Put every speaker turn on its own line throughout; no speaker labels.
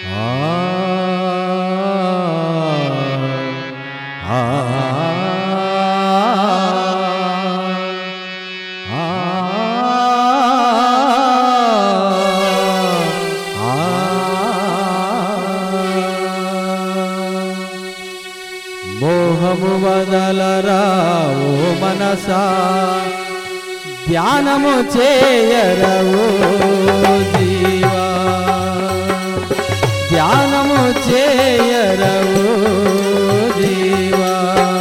ఆ ఆ మోహము వదలరా ఓ మనసా ధ్యానము చేయరవో జీవా ధ్యానము చేయరవో జీవా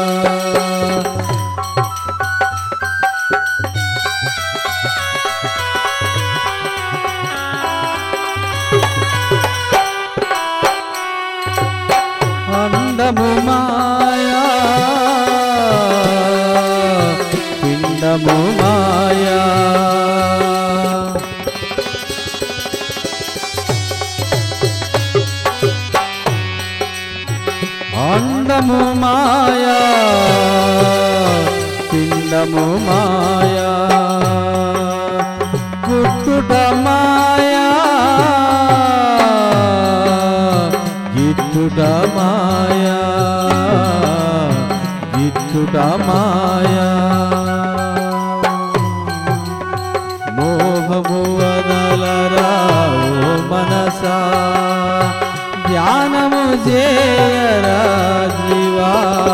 అండము మాయా పిండము మాయా అండము మాయా పిండము మాయా పుట్టుట మాయా గిట్టుట మాయా గిట్టుట మాయా మోహము వదలరా ఓ మనసా ధ్యానము చేయరా జీవా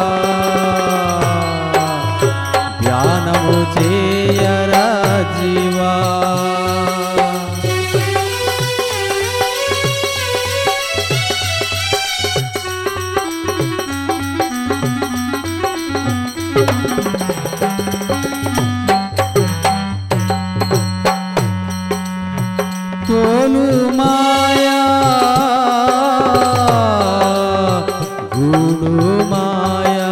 ధ్యానము చేయరా జీవా తోలు మాయా గూడు మాయా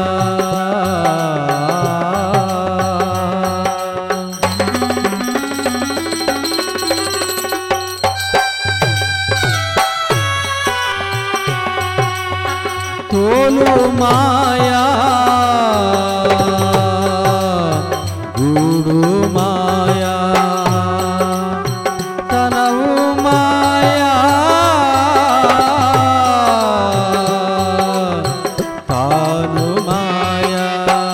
తోలు మాయా గూడు మాయా తనవు మాయా తాను మాయా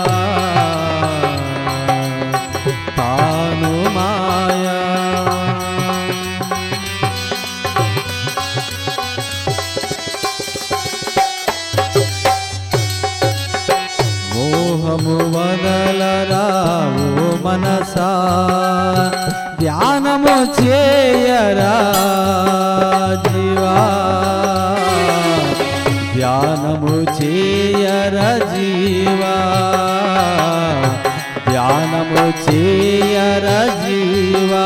తాను మాయా మోహము వదలరా ఓ మనసా ధ్యానము చేయరా జీవా ధ్యానము చేయరా జీవా ధ్యానము చేయరా జీవా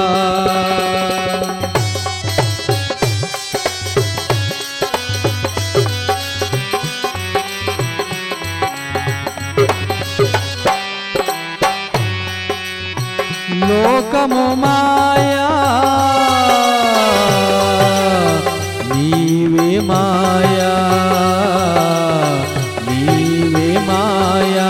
లోకము మాయా నీవే మాయా నీవే మాయా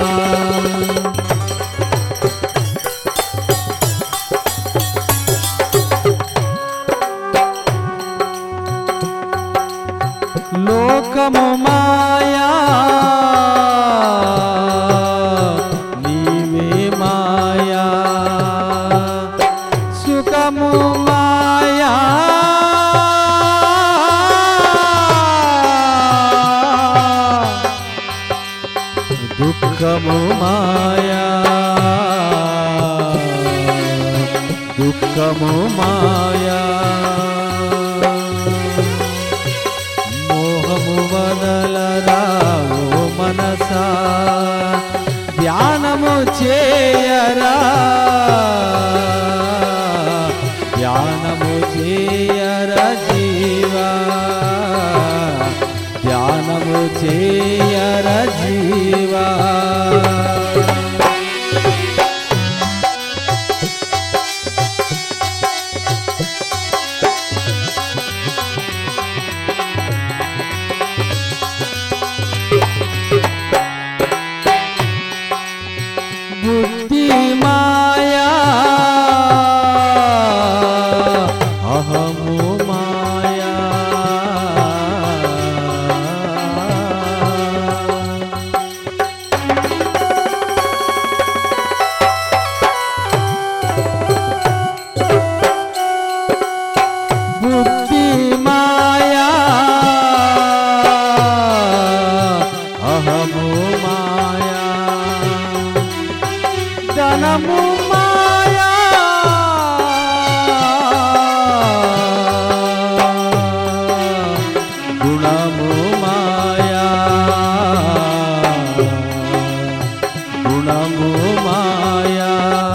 లోకము మాయా నీవే మాయా సుఖము మాయా దుఃఖము మాయా దుఃఖము మాయా మోహము వదలరా ఓ మనసా ధ్యానము చేయరా ధ్యానము చేయరా జీవా ధ్యానము చేయరా జీవా బుద్ధి మాయా అహము మాయా ధనము మాయా గుణము మాయా గుణము మాయా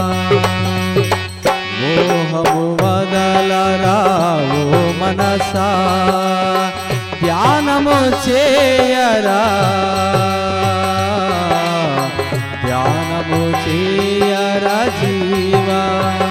మోహము వదలరావు మనసా ధ్యానము చేయరా ధ్యానము చేయరా జీవా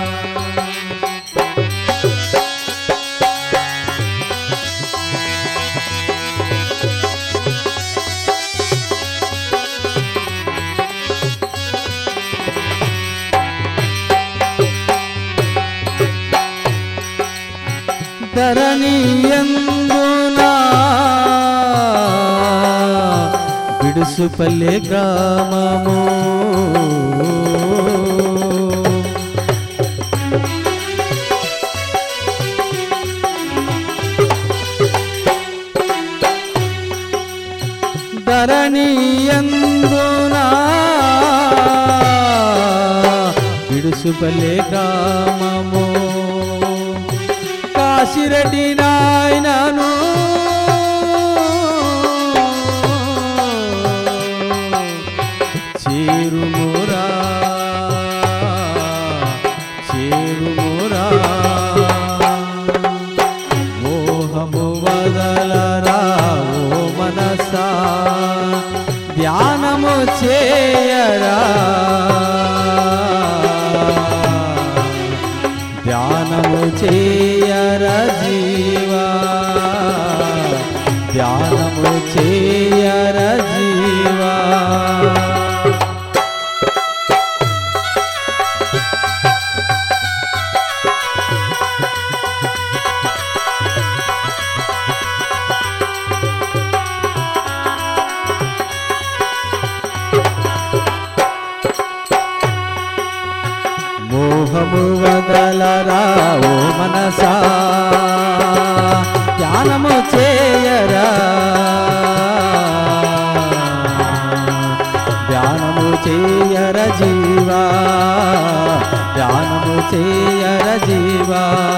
ధరణీయందునా బిడుసుపల్లె గ్రామము ధరణీయందునా బిడుసుపల్లె గ్రామము కాశిరెడ్డి నాయనను చేరుమురా చేరుమురా మోహము వదలరా ఓ మనసా ధ్యానము చేయరా ధ్యానము చేయర జీవా ధ్యానము చేయర జీవా మోహము వదలరా ఓ మనసా ధ్యానము చేయరా ధ్యానము చేయర జీవా ధ్యానము చేయర జీవా